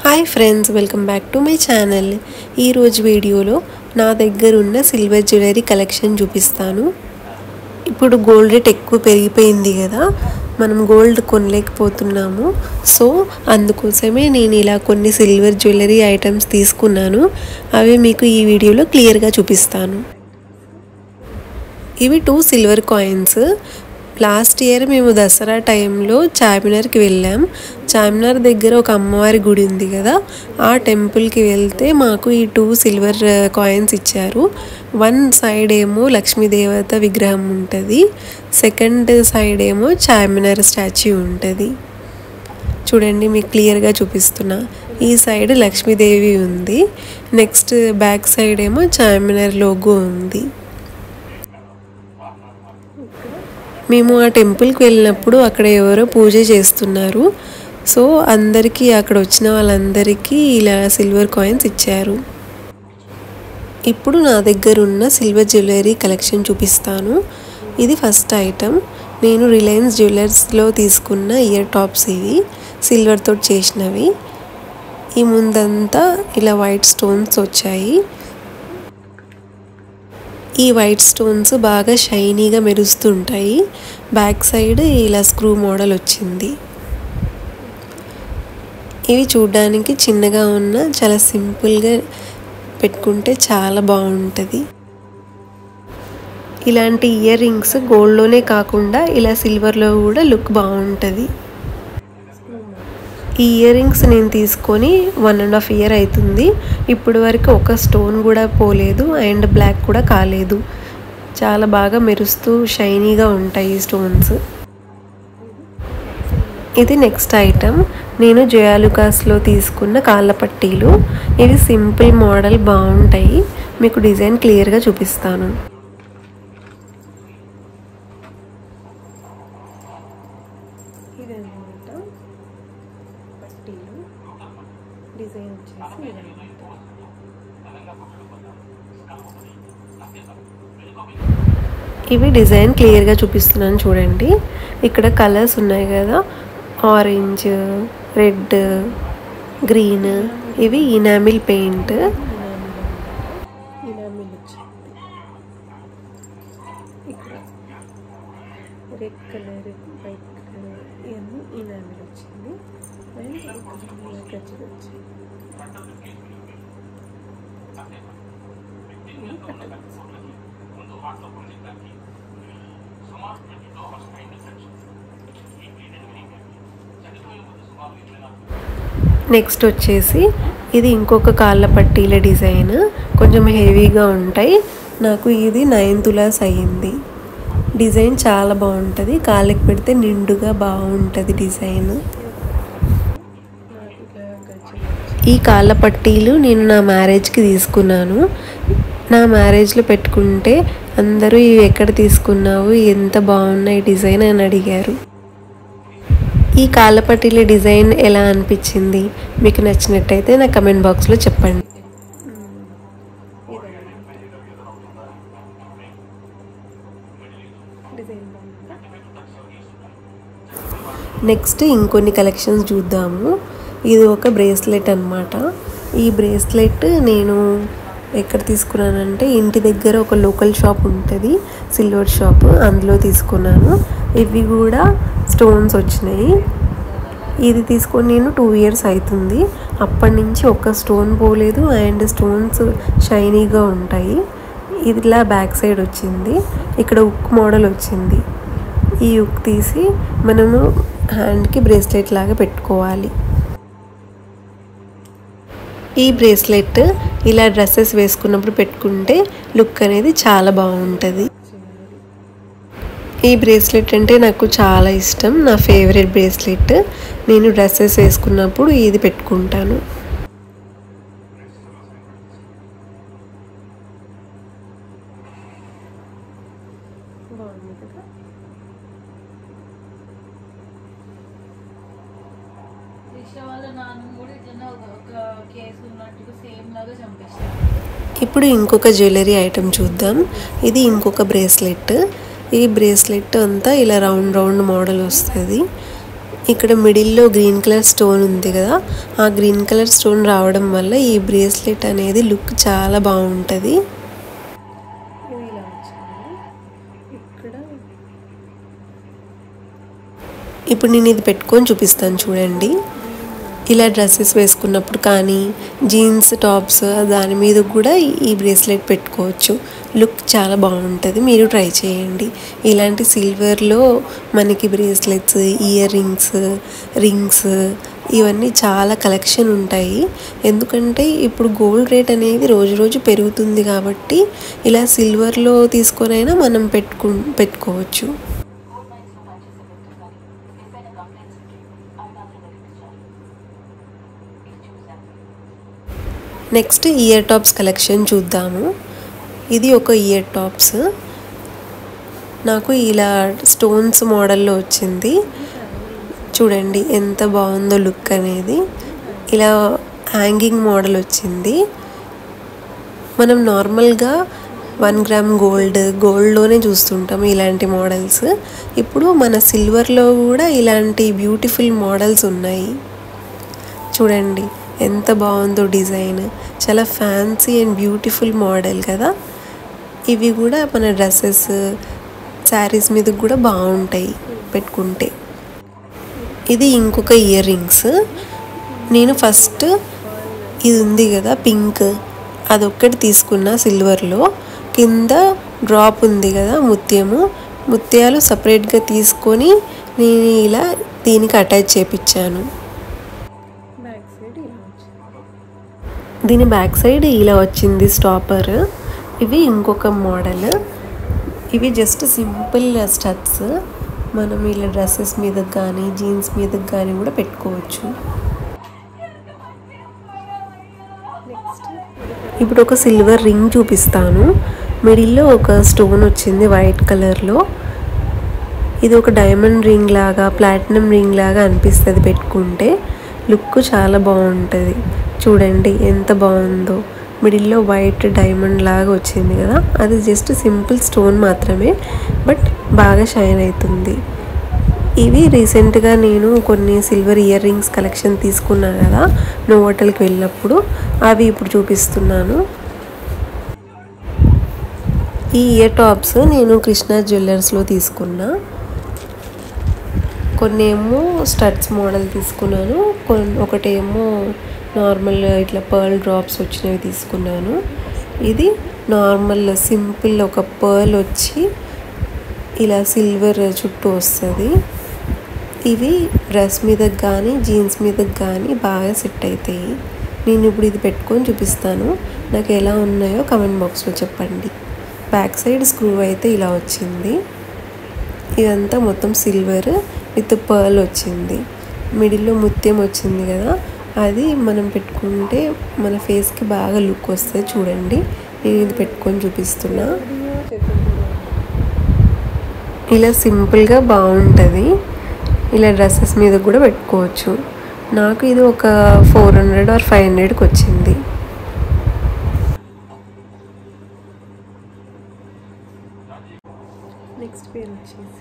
Hi friends welcome back to my channel ఈరోజు వీడియోలో నా దగ్గర ఉన్న సిల్వర్ జ్యువెలరీ కలెక్షన్ చూపిస్తాను ఇప్పుడు గోల్డ్ రేట్ ఎక్కువ పెరిగిపోయింది కదా మనం గోల్డ్ కొనలేకపోతున్నాము సో అందుకోసమే నేను ఇలా కొన్ని సిల్వర్ జ్యువెలరీ ఐటమ్స్ తీసుకున్నాను అవి మీకు ఈ వీడియోలో క్లియర్గా చూపిస్తాను ఇవి two silver coins last year మేము దసరా టైంలో చార్మినార్కి వెళ్ళాం చార్మినార్ దగ్గర ఒక అమ్మవారి గుడి ఉంది కదా ఆ టెంపుల్కి వెళ్తే మాకు ఈ టూ సిల్వర్ కాయిన్స్ ఇచ్చారు వన్ సైడ్ ఏమో లక్ష్మీదేవత విగ్రహం ఉంటుంది సెకండ్ సైడ్ ఏమో చార్మినార్ స్టాచ్యూ ఉంటుంది చూడండి మీకు క్లియర్గా చూపిస్తున్నా ఈ సైడ్ లక్ష్మీదేవి ఉంది నెక్స్ట్ బ్యాక్ సైడ్ ఏమో చార్మినార్ లోగో ఉంది మేము ఆ టెంపుల్కి వెళ్ళినప్పుడు అక్కడ ఎవరో పూజ చేస్తున్నారు సో అందరికీ అక్కడ వచ్చిన వాళ్ళందరికీ ఇలా సిల్వర్ కాయిన్స్ ఇచ్చారు ఇప్పుడు నా దగ్గర ఉన్న సిల్వర్ జ్యువెలరీ కలెక్షన్ చూపిస్తాను ఇది ఫస్ట్ ఐటమ్ నేను రిలయన్స్ జ్యువెలర్స్లో తీసుకున్న ఇయర్ టాప్స్ ఇవి సిల్వర్తో చేసినవి ఈ ముందంతా ఇలా వైట్ స్టోన్స్ వచ్చాయి ఈ వైట్ స్టోన్స్ బాగా షైనీగా మెరుస్తుంటాయి బ్యాక్ సైడ్ ఇలా స్క్రూ మోడల్ వచ్చింది ఇవి చూడడానికి చిన్నగా ఉన్న చాలా సింపుల్గా పెట్టుకుంటే చాలా బాగుంటుంది ఇలాంటి ఇయర్ రింగ్స్ గోల్డ్లోనే కాకుండా ఇలా సిల్వర్లో కూడా లుక్ బాగుంటుంది ఈ ఇయర్ రింగ్స్ నేను తీసుకొని వన్ అండ్ హాఫ్ ఇయర్ అవుతుంది ఇప్పటి వరకు ఒక స్టోన్ కూడా పోలేదు అండ్ బ్లాక్ కూడా కాలేదు చాలా బాగా మెరుస్తూ షైనీగా ఉంటాయి ఈ స్టోన్స్ ఇది నెక్స్ట్ ఐటమ్ నేను జయాలుకాస్లో తీసుకున్న కాళ్ళ పట్టీలు ఇవి సింపుల్ మోడల్ బాగుంటాయి మీకు డిజైన్ క్లియర్గా చూపిస్తాను ఇదన్నమాట పట్టీలు డిజైన్ వచ్చేసి ఇదన్నమాట ఇవి డిజైన్ క్లియర్గా చూపిస్తున్నాను చూడండి ఇక్కడ కలర్స్ ఉన్నాయి కదా ఆరెంజ్ రెడ్ గ్రీన్ ఇవి ఇనామిల్ పెయింట్ ఇనామిల్ వచ్చింది ఇక్కడ రెడ్ కలర్ వైట్ కలర్ ఇవన్నీ ఇనామిల్ వచ్చింది అండ్ గజ్జలు వచ్చింది ఇది కట్టలు. నెక్స్ట్ వచ్చేసి ఇది ఇంకొక కాళ్ళ పట్టీల డిజైన్ కొంచెం హెవీగా ఉంటాయి నాకు ఇది నైన్ తులాస్ అయ్యింది డిజైన్ చాలా బాగుంటుంది కాళ్ళకి పెడితే నిండుగా బాగుంటుంది డిజైన్ ఈ కాళ్ళ పట్టీలు నేను నా మ్యారేజ్కి తీసుకున్నాను నా మ్యారేజ్లో పెట్టుకుంటే అందరూ ఇవి ఎక్కడ తీసుకున్నావు ఎంత బాగున్నాయి డిజైన్ అని అడిగారు ఈ కాళ్ళ పట్టీల డిజైన్ ఎలా అనిపించింది మీకు నచ్చినట్టయితే నా కమెంట్ బాక్స్లో చెప్పండి నెక్స్ట్ ఇంకొన్ని కలెక్షన్స్ చూద్దాము ఇది ఒక బ్రేస్లెట్ అనమాట ఈ బ్రేస్లెట్ నేను ఎక్కడ తీసుకున్నానంటే ఇంటి దగ్గర ఒక లోకల్ షాప్ ఉంటుంది సిల్వర్ షాప్ అందులో తీసుకున్నాను ఇవి కూడా స్టోన్స్ వచ్చినాయి ఇది తీసుకొని నేను టూ ఇయర్స్ అవుతుంది అప్పటి నుంచి ఒక్క స్టోన్ పోలేదు అండ్ స్టోన్స్ షైనీగా ఉంటాయి ఇది ఇలా బ్యాక్ సైడ్ వచ్చింది ఇక్కడ ఉక్ మోడల్ వచ్చింది ఈ ఉక్ తీసి మనము హ్యాండ్కి బ్రేస్లెట్ లాగా పెట్టుకోవాలి ఈ బ్రేస్లెట్ ఇలా డ్రెస్సెస్ వేసుకున్నప్పుడు పెట్టుకుంటే లుక్ అనేది చాలా బాగుంటుంది ఈ బ్రేస్లెట్ అంటే నాకు చాలా ఇష్టం నా ఫేవరెట్ బ్రేస్లెట్ నేను డ్రెస్సెస్ వేసుకున్నప్పుడు ఇది పెట్టుకుంటాను బాగుంది కదా దిశ వాళ్ళ నాన్న కూడా ఇట్లనే ఒక ఒక కేసు ఉన్నట్టుగా సేమ్ లాగా చంపేస్తారు ఇప్పుడు ఇంకొక జ్యువెలరీ ఐటెం చూద్దాం ఇది ఇంకొక బ్రేస్లెట్ ఈ బ్రేస్లెట్ అంతా ఇలా రౌండ్ రౌండ్ మోడల్ వస్తుంది ఇక్కడ మిడిల్లో గ్రీన్ కలర్ స్టోన్ ఉంది కదా ఆ గ్రీన్ కలర్ స్టోన్ రావడం వల్ల ఈ బ్రేస్లెట్ అనేది లుక్ చాలా బాగుంటుంది ఇలా వచ్చింది ఇక్కడ ఇప్పుడు నేను ఇది పెట్టుకొని చూపిస్తాను చూడండి ఇలా డ్రెస్సెస్ వేసుకున్నప్పుడు కానీ జీన్స్ టాప్స్ దాని మీద కూడా ఈ బ్రేస్లెట్ పెట్టుకోవచ్చు లుక్ చాలా బాగుంటుంది మీరు ట్రై చేయండి ఇలాంటి సిల్వర్లో మనకి బ్రేస్లెట్స్ ఇయర్ రింగ్స్ రింగ్స్ ఇవన్నీ చాలా కలెక్షన్ ఉంటాయి ఎందుకంటే ఇప్పుడు గోల్డ్ రేట్ అనేది రోజు రోజు పెరుగుతుంది కాబట్టి ఇలా సిల్వర్లో తీసుకొనైనా మనం పెట్టుకు పెట్టుకోవచ్చు నెక్స్ట్ ఇయర్ టాప్స్ కలెక్షన్ చూద్దాము ఇది ఒక ఇయర్ టాప్స్ నాకు ఇలా స్టోన్స్ మోడల్లో వచ్చింది చూడండి ఎంత బాగుందో లుక్ అనేది ఇలా హ్యాంగింగ్ మోడల్ వచ్చింది మనం నార్మల్గా వన్ గ్రామ్ గోల్డ్ గోల్డ్లోనే చూస్తుంటాం ఇలాంటి మోడల్స్ ఇప్పుడు మన సిల్వర్లో కూడా ఇలాంటి బ్యూటిఫుల్ మోడల్స్ ఉన్నాయి చూడండి ఎంత బాగుందో డిజైన్ చాలా ఫ్యాన్సీ అండ్ బ్యూటిఫుల్ మోడల్ కదా ఇవి కూడా మన డ్రెస్సెస్ శారీస్ మీద కూడా బాగుంటాయి పెట్టుకుంటే ఇది ఇంకొక ఇయర్ రింగ్స్ నేను ఫస్ట్ ఇది ఉంది కదా పింక్ అదొక్కటి తీసుకున్న సిల్వర్లో కింద డ్రాప్ ఉంది కదా ముత్యము ముత్యాలు సపరేట్గా తీసుకొని నేను ఇలా దీనికి అటాచ్ చేపించాను దీని బ్యాక్ సైడ్ ఇలా వచ్చింది స్టాపర్ ఇవి ఇంకొక మోడల్ ఇవి జస్ట్ సింపుల్ స్టడ్స్ మనం ఇలా డ్రెస్సెస్ మీద కానీ జీన్స్ మీద కానీ కూడా పెట్టుకోవచ్చు ఇప్పుడు ఒక సిల్వర్ రింగ్ చూపిస్తాను మిడిల్లో ఒక స్టోన్ వచ్చింది వైట్ కలర్లో ఇది ఒక డైమండ్ రింగ్ లాగా ప్లాటినం రింగ్ లాగా అనిపిస్తుంది పెట్టుకుంటే లుక్ చాలా బాగుంటుంది చూడండి ఎంత బాగుందో మిడిల్లో వైట్ డైమండ్ లాగా వచ్చింది కదా అది జస్ట్ సింపుల్ స్టోన్ మాత్రమే బట్ బాగా షైన్ అవుతుంది ఇవి రీసెంట్గా నేను కొన్ని సిల్వర్ ఇయర్ రింగ్స్ కలెక్షన్ తీసుకున్నాను కదా నోవోటల్కి వెళ్ళినప్పుడు అవి ఇప్పుడు చూపిస్తున్నాను ఈ ఇయర్ టాప్స్ నేను కృష్ణా జ్యువెలర్స్లో తీసుకున్నా కొన్ని ఏమో స్టడ్స్ మోడల్ తీసుకున్నాను కొన్ని ఒకటేమో నార్మల్ ఇట్లా పర్ల్ డ్రాప్స్ వచ్చినవి తీసుకున్నాను ఇది నార్మల్ సింపుల్ ఒక పర్ల్ వచ్చి ఇలా సిల్వర్ చుట్టూ వస్తుంది ఇవి డ్రెస్ మీదకి కానీ జీన్స్ మీదకి కానీ బాగా సెట్ అవుతాయి నేను ఇప్పుడు ఇది పెట్టుకొని చూపిస్తాను నాకు ఎలా ఉన్నాయో కమెంట్ బాక్స్లో చెప్పండి బ్యాక్ సైడ్ స్క్రూ అయితే ఇలా వచ్చింది ఇదంతా మొత్తం సిల్వర్ విత్ పర్ల్ వచ్చింది మిడిల్లో ముత్యం వచ్చింది కదా అది మనం పెట్టుకుంటే మన ఫేస్కి బాగా లుక్ వస్తుంది చూడండి నేను ఇది పెట్టుకొని చూపిస్తున్నా ఇలా సింపుల్గా బాగుంటుంది ఇలా డ్రెస్సెస్ మీద కూడా పెట్టుకోవచ్చు నాకు ఇది ఒక ఫోర్ హండ్రెడ్ ఆర్ ఫైవ్ హండ్రెడ్కి వచ్చింది నెక్స్ట్ పేరు వచ్చేసి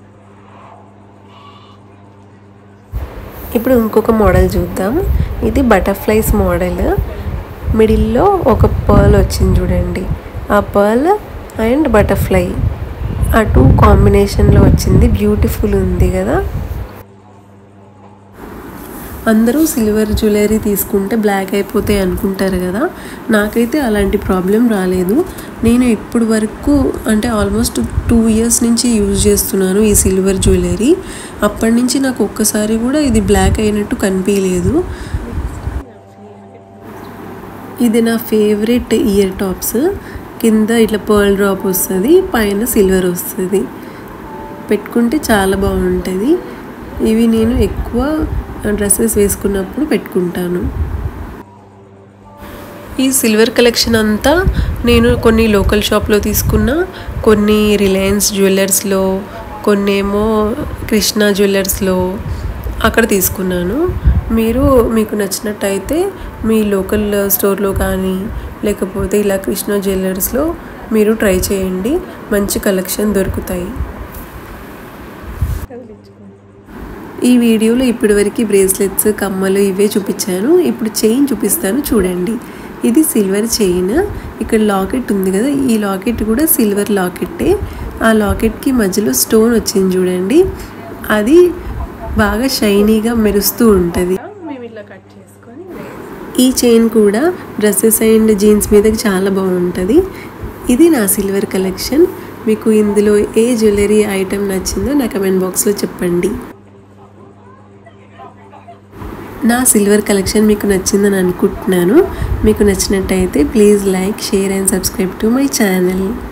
ఇప్పుడు ఇంకొక మోడల్ చూద్దాం ఇది బటర్ఫ్లైస్ మోడల్ మిడిల్లో ఒక పర్ల్ వచ్చింది చూడండి ఆ పర్ల్ అండ్ బటర్ఫ్లై ఆ టూ కాంబినేషన్లో వచ్చింది బ్యూటిఫుల్ ఉంది కదా అందరూ సిల్వర్ జ్యువెలరీ తీసుకుంటే బ్లాక్ అయిపోతాయి అనుకుంటారు కదా నాకైతే అలాంటి ప్రాబ్లం రాలేదు నేను ఇప్పుడు వరకు అంటే ఆల్మోస్ట్ టూ ఇయర్స్ నుంచి యూజ్ చేస్తున్నాను ఈ సిల్వర్ జ్యువెలరీ అప్పటి నుంచి నాకు ఒక్కసారి కూడా ఇది బ్లాక్ అయినట్టు కనిపించలేదు ఇది నా ఫేవరెట్ ఇయర్ టాప్స్ కింద ఇట్లా పర్ల్ డ్రాప్ వస్తుంది పైన సిల్వర్ వస్తుంది పెట్టుకుంటే చాలా బాగుంటుంది ఇవి నేను ఎక్కువ డ్రెస్సెస్ వేసుకున్నప్పుడు పెట్టుకుంటాను ఈ సిల్వర్ కలెక్షన్ అంతా నేను కొన్ని లోకల్ షాప్లో తీసుకున్న కొన్ని రిలయన్స్ జ్యువెలర్స్లో కొన్ని ఏమో కృష్ణ జ్యువెలర్స్లో అక్కడ తీసుకున్నాను మీరు మీకు నచ్చినట్టయితే మీ లోకల్ స్టోర్లో కానీ లేకపోతే ఇలా కృష్ణ జ్యువెలర్స్లో మీరు ట్రై చేయండి మంచి కలెక్షన్ దొరుకుతాయి ఈ వీడియోలో ఇప్పటివరకు బ్రేస్లెట్స్ కమ్మలు ఇవే చూపించాను ఇప్పుడు చైన్ చూపిస్తాను చూడండి ఇది సిల్వర్ చైన్ ఇక్కడ లాకెట్ ఉంది కదా ఈ లాకెట్ కూడా సిల్వర్ లాకెట్టే ఆ లాకెట్కి మధ్యలో స్టోన్ వచ్చింది చూడండి అది బాగా షైనీగా మెరుస్తూ ఉంటుంది మేము ఇట్లా కట్ చేసుకొని ఈ చైన్ కూడా డ్రెస్సెస్ అండ్ జీన్స్ మీదకి చాలా బాగుంటుంది ఇది నా సిల్వర్ కలెక్షన్ మీకు ఇందులో ఏ జ్యువెలరీ ఐటెం నచ్చిందో నా కమెంట్ బాక్స్లో చెప్పండి నా సిల్వర్ కలెక్షన్ మీకు నచ్చిందని అనుకుంటున్నాను మీకు నచ్చినట్టయితే please like share and subscribe to my channel